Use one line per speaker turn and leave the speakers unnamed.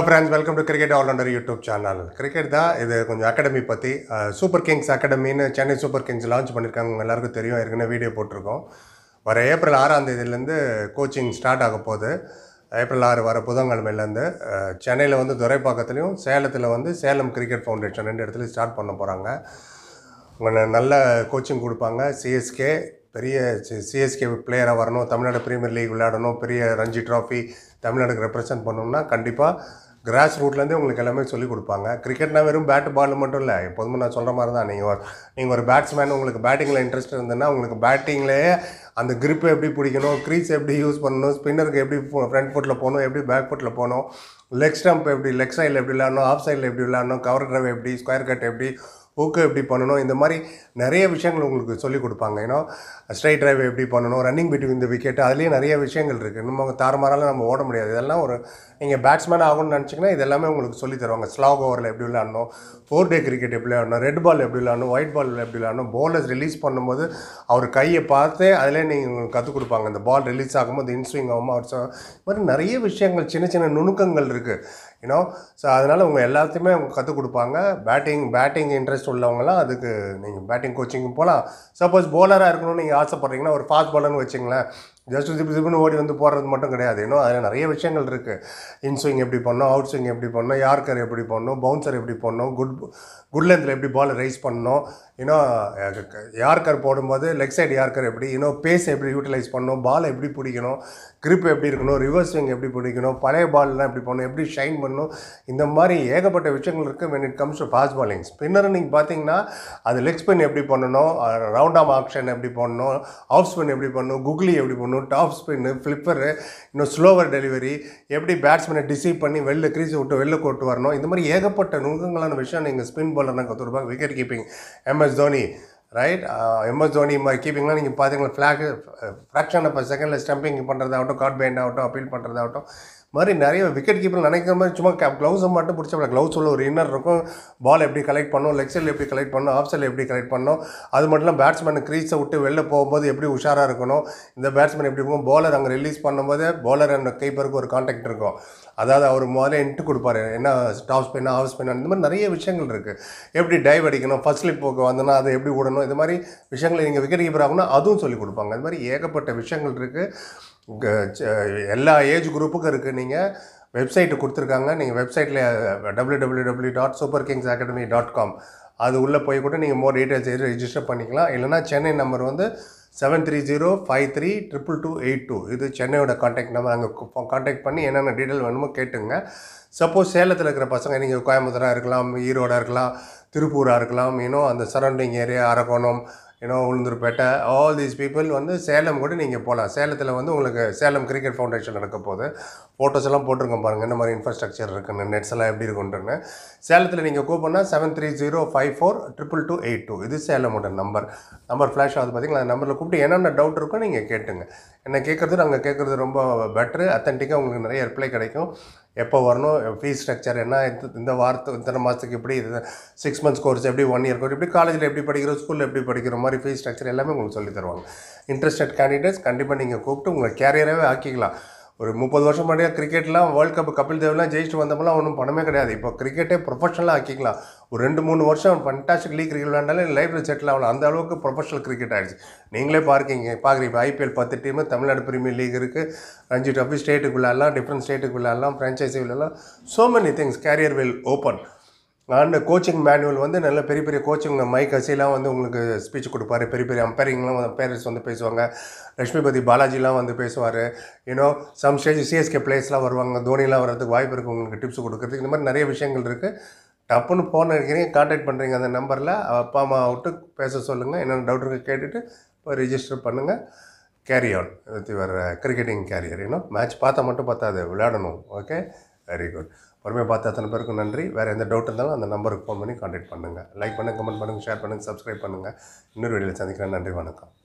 friends welcome to cricket allrounder YouTube channel cricket தான் இது கொஞ்சம் அகாடமி பற்றி சூப்பர் கிங்ஸ் அகாடமின்னு சென்னை சூப்பர் கிங்ஸ் லான்ச் பண்ணியிருக்காங்க உங்க எல்லாருக்கும் தெரியும் ஏற்கனவே வீடியோ போட்டிருக்கோம் வர ஏப்ரல் ஆறாம் தேதியிலேருந்து கோச்சிங் ஸ்டார்ட் ஆக போகுது ஏப்ரல் ஆறு வர புதன்கிழமையிலேருந்து சென்னையில் வந்து துரைப்பாக்கத்துலேயும் சேலத்தில் வந்து சேலம் கிரிக்கெட் ஃபவுண்டேஷன் ரெண்டு இடத்துலையும் ஸ்டார்ட் பண்ண போகிறாங்க உங்களை நல்ல கோச்சிங் கொடுப்பாங்க சிஎஸ்கே பெரிய சிஎஸ்கே பிளேயராக வரணும் தமிழ்நாடு பிரீமியர் லீக் விளையாடணும் பெரிய ரஞ்சி ட்ராஃபி தமிழ்நாடுக்கு ரெப்ரசன்ட் பண்ணணும்னா கண்டிப்பாக கிராஸ் ரூட்லேருந்தே உங்களுக்கு எல்லாமே சொல்லிக் கொடுப்பாங்க கிரிக்கெட்னா வெறும் பேட் பால் மட்டும் இல்லை எப்போதுமே நான் சொல்கிற மாதிரி தான் நீங்கள் ஒரு நீங்கள் ஒரு பேட்ஸ்மேன் உங்களுக்கு பேட்டிங்கில் இன்ட்ரெஸ்ட் இருந்ததுன்னா உங்களுக்கு பேட்டிங்லேயே அந்த grip எப்படி பிடிக்கணும் க்ரீஸ் எப்படி யூஸ் பண்ணணும் ஸ்பின்னருக்கு எப்படி ஃப்ரண்ட் ஃபுட்டில் போகணும் எப்படி பேக் ஃபுட்டில் போகணும் லெக் ஸ்டம்ப் எப்படி லெக் சைடில் எப்படி விளையாடணும் ஆஃப் சைடில் எப்படி விளையாடணும் கவர் ட்ரைவ் எப்படி ஸ்கொயர் கட் எப்படி ஹூக்கு எப்படி பண்ணணும் இந்த மாதிரி நிறைய விஷயங்கள் உங்களுக்கு சொல்லிக் கொடுப்பாங்க ஏன்னா ஸ்ட்ரைட் டிரைவ் எப்படி பண்ணணும் ரன்னிங் பிட்வீன் இந்த விக்கெட் அதுலேயே நிறைய விஷயங்கள் இருக்குது நம்ம தாறுமாறால நம்ம ஓட முடியாது இதெல்லாம் ஒரு நீங்கள் பேட்ஸ்மேன் ஆகணும்னு நினச்சிங்கன்னா இது எல்லாமே உங்களுக்கு சொல்லித் தருவாங்க ஸ்லாக் ஓவரில் எப்படி விளையாடணும் ஃபோர் டே கிரிக்கெட் எப்படி விளையாடணும் ரெட் பால் எப்படி விளையாடணும் ஒயிட் பால் எப்படி விளையாடணும் பவுலர்ஸ் ரிலீஸ் பண்ணும்போது அவர் கையை பார்த்து அதிலே நீங்கள் கற்றுக் கொடுப்பாங்க இந்த பால் ரிலீஸ் ஆகும்போது இன்ஸ்விங் ஆகும் அவர் சொ- இது மாதிரி நிறைய விஷயங்கள் சின்ன சின்ன நுணுக்கங்கள் இருக்குது யூனோ ஸோ அதனால் உங்கள் எல்லாத்தையுமே அவங்க கற்றுக் கொடுப்பாங்க பேட்டிங் பேட்டிங் இன்ட்ரெஸ்ட் உள்ளவங்களாம் அதுக்கு நீங்கள் பேட்டிங் கோச்சிங் போகலாம் சப்போஸ் போலராக இருக்கணும்னு நீங்கள் ஆசைப்பட்றீங்கன்னா ஒரு ஃபாஸ்ட் பாலர்னு வச்சிங்களேன் ஜஸ்ட் ஜிப்பு ஜிப்புன்னு ஓடி வந்து போடுறது மட்டும் கிடையாது இன்னும் அதில் நிறைய விஷயங்கள் இருக்குது இன்ஸ்விங் எப்படி பண்ணணும் அவுட் ஸ்விங் எப்படி பண்ணணும் யார்கர் எப்படி பண்ணணும் பவுன்சர் எப்படி பண்ணணும் குட் குட் லென்த்தில் எப்படி பால் ரைஸ் பண்ணணும் இன்னும் யார்கர் போடும்போது லெக் சைடு யார்கர் எப்படி இன்னும் பேஸ் எப்படி யூட்டிலைஸ் பண்ணணும் பால் எப்படி பிடிக்கணும் grip எப்படி இருக்கணும் ரிவர்ஸ் ஸ்விங் எப்படி பிடிக்கணும் பழைய பால்லாம் எப்படி பண்ணணும் எப்படி ஷைன் பண்ணணும் இந்த மாதிரி ஏகப்பட்ட விஷயங்கள் இருக்குது when it comes to fast bowling spinner நீங்கள் பார்த்தீங்கன்னா அது லெக் ஸ்பின் எப்படி பண்ணணும் ரவுண்ட் ஆம் ஆக்ஷன் எப்படி பண்ணணும் ஆஃப் ஸ்பின் எப்படி பண்ணணும் குக்லி எப்படி பண்ணணும் டாப் ஸ்பின்னு ஃப்ளிப்பரு இன்னும் ஸ்லோவர் டெலிவரி எப்படி பேட்ஸ்மேனை டிசீவ் பண்ணி வெளில க்ரீஸ் விட்டு வெளில கொண்டு வரணும் இந்த மாதிரி ஏகப்பட்ட நுணுக்கங்களான விஷயம் நீங்கள் ஸ்பின் பாலர்னா கற்றுருப்பாங்க wicket keeping MS Dhoni right MS Dhoni மாதிரி கீப்பிங்லாம் நீங்கள் பார்த்தீங்கன்னா ஃப்ளாக் ஃப்ராக்ஷன் ஆஃப் செகண்டில் ஸ்டம்பிங் பண்ணுறதாகட்டும் காட் பேண்ட் ஆகட்டும் அப்பீல் பண்ணுறதாகட்டும் மாதிரி நிறைய விக்கெட் கீப்பர் நினைக்கிற மாதிரி சும்மா க்ளவுஸை மட்டும் பிடிச்ச க்ளவுஸ் உள்ள ஒரு இன்னர் இருக்கும் பால் எப்படி கலெக்ட் பண்ணணும் லெக் சைடில் எப்படி கலெக்ட் பண்ணணும் ஆஃப் சைடில் எப்படி கலெக்ட் பண்ணணும் அது மட்டும் இல்லாமல் பேட்ஸ்மேன் க்ரீஸை விட்டு வெளில போகும்போது எப்படி உஷாராக இருக்கணும் இந்த பேட்ஸ்மேன் எப்படி இருக்கும் bowler அங்கே ரிலீஸ் பண்ணும்போது bowler அண்ட் கீப்பருக்கு ஒரு கான்டாக்ட் இருக்கும் அதாவது அவர் முதல்ல இன்ட்டு கொடுப்பாரு என்ன டாப் ஸ்பின் ஆஃப் ஸ்பின் இந்த மாதிரி நிறைய விஷயங்கள் இருக்குது எப்படி டைவ் அடிக்கணும் ஃபர்ஸ்ட் ஸ்லிப் போக்கு வந்தோன்னா அதை எப்படி விடணும் இது மாதிரி விஷயங்களை நீங்கள் விக்கெட் கீப்பர் ஆகணும்னா அதுவும் சொல்லிக் கொடுப்பாங்க அது மாதிரி ஏகப்பட்ட விஷயங்கள் இருக்குது எல்லா ஏஜ் குரூப்புக்கும் இருக்குது நீங்கள் வெப்சைட்டு கொடுத்துருக்காங்க நீங்கள் வெப்சைட்டில் W W W dot Super Kings academy dot com அது உள்ளே போய் கூட நீங்கள் மோர் டீட்டெயில்ஸ் எழுதி ரெஜிஸ்டர் பண்ணிக்கலாம் இல்லைனா சென்னை நம்பர் வந்து seven three zero five three triple two eight two இது சென்னையோட காண்டாக்ட் நம்பர் அங்கே காண்டாக்ட் பண்ணி என்னென்ன டீட்டெயில் வேணுமோ கேட்டுங்க சப்போஸ் சேலத்தில் இருக்கிற பசங்க நீங்கள் கோயம்புத்தூராக இருக்கலாம் ஈரோடாக இருக்கலாம் திருப்பூராக இருக்கலாம் இன்னும் அந்த சரௌண்டிங் ஏரியா அரக்கோணம் ஏன்னோ உளுந்தூர்பேட்டை ஆல் தீஸ் பீப்புள் வந்து சேலம் கூட நீங்கள் போகலாம் சேலத்தில் வந்து உங்களுக்கு சேலம் கிரிக்கெட் ஃபவுண்டேஷன் நடக்க போகுது ஃபோட்டோஸ் எல்லாம் போட்டிருக்கோம் பாருங்கள் என்ன மாதிரி இன்ஃப்ராஸ்ட்ரக்சர் இருக்குன்னு நெட்ஸ் எல்லாம் எப்படி இருக்குன்ட்டுன்னு சேலத்தில் நீங்கள் கூப்பிட்னா seven three zero five four triple two eight two இது சேலமோட நம்பர் நம்பர் ஃப்ளாஷ் ஆகுது பார்த்தீங்களா அந்த நம்பரில் கூப்பிட்டு என்னென்ன டவுட் இருக்கோ நீங்கள் கேட்டுங்க என்ன கேட்குறது நாங்கள் கேட்குறது ரொம்ப பெட்ரு அத்தன்டிக்காக உங்களுக்கு நிறைய ரிப்ளை கிடைக்கும் எப்போ வரணும் ஃபீஸ் ஸ்ட்ரக்சர் என்ன இந்த- இந்த வாரத்து இத்தனை மாதத்துக்கு எப்படி இது சிக்ஸ் மந்த்ஸ் கோர்ஸ் எப்படி ஒன் இயர் கோர்ஸ் எப்படி காலேஜில் எப்படி படிக்கிறோம் ஸ்கூலில் எப்படி படிக்கிற மாதிரி ஃபீஸ் ஸ்ட்ரக்சர் எல்லாமே உங்களுக்கு சொல்லி தருவாங்க இன்ட்ரெஸ்டட் கேண்டிடேட்ஸ் கண்டிப்பாக நீங்கள் கூப்பிட்டு உங்களை கேரியராகவே ஆக்கிக்கலாம் ஒரு முப்பது வருஷம் முன்னாடியே கிரிக்கெட்லாம் வேர்ல்ட் கப் கபில் தேவ்லாம் ஜெயிச்சுட்டு வந்தப்பெல்லாம் ஒன்றும் பணமே கிடையாது இப்போ கிரிக்கெட்டே ப்ரொஃபஷனலாக ஆக்கிக்கலாம் ஒரு ரெண்டு மூணு வருஷம் ஃபண்டாஸ்டிக் லீக் கிரிக்கெட் விளையாண்டாலே லைஃப்பில் செட்டில் ஆகலாம் அந்த அளவுக்கு ப்ரொஃபஷனல் கிரிக்கெட் ஆயிடுச்சு நீங்களே பார்க்கீங்க பார்க்குறீங்க ஐபிஎல் பத்து டீமு தமிழ்நாடு பிரீமியர் லீக் இருக்குது ரஞ்சி ட்ராஃபி ஸ்டேட்டுக்கு விளையாடலாம் டிஃப்ரெண்ட் ஸ்டேட்டுக்கு விளையாடலாம் ஃப்ரான்ச்சைசி விளையாடலாம் so many things career will open and coaching manual வந்து நல்ல பெரிய பெரிய கோச்சிங் மைக் ஹசிலாம் வந்து உங்களுக்கு ஸ்பீச் கொடுப்பாரு பெரிய பெரிய அம்பைரிங்லாம் பேரண்ட்ஸ் வந்து பேசுவாங்க லட்சுமிபதி பாலாஜிலாம் வந்து பேசுவார் யூனோ சம் ஸ்டேஜ் சிஎஸ்கே பிளேஸ்லாம் வருவாங்க தோனிலாம் வர்றதுக்கு வாய்ப்பு இருக்குது உங்களுக்கு டிப்ஸ் கொடுக்குறதுக்கு இந்த மாதிரி நிறைய விஷயங்கள் இருக்குது டப்புன்னு ஃபோன் அடிக்கிறீங்க காண்டாக்ட் பண்ணுறீங்க அந்த நம்பரில் அப்பா அம்மா விட்டு பேச சொல்லுங்கள் என்னென்ன டவுட் இருக்குது கேட்டுட்டு இப்போ ரிஜிஸ்டர் பண்ணுங்கள் carry on with your cricketing career இன்னும் மேட்ச் பார்த்தா மட்டும் பார்த்தாது விளையாடணும் ஓகே வெரி குட் பொறுமையாக பார்த்த அத்தனை பேருக்கும் நன்றி வேறு எந்த டவுட் இருந்தாலும் அந்த நம்பருக்கு ஃபோன் பண்ணி காண்டாக்ட் பண்ணுங்கள் லைக் பண்ணுங்கள் கமெண்ட் பண்ணுங்கள் ஷேர் பண்ணுங்கள் சப்ஸ்கிரைப் பண்ணுங்கள் இன்னொரு வீடியோவில் சந்திக்கிறேன் நன்றி வணக்கம்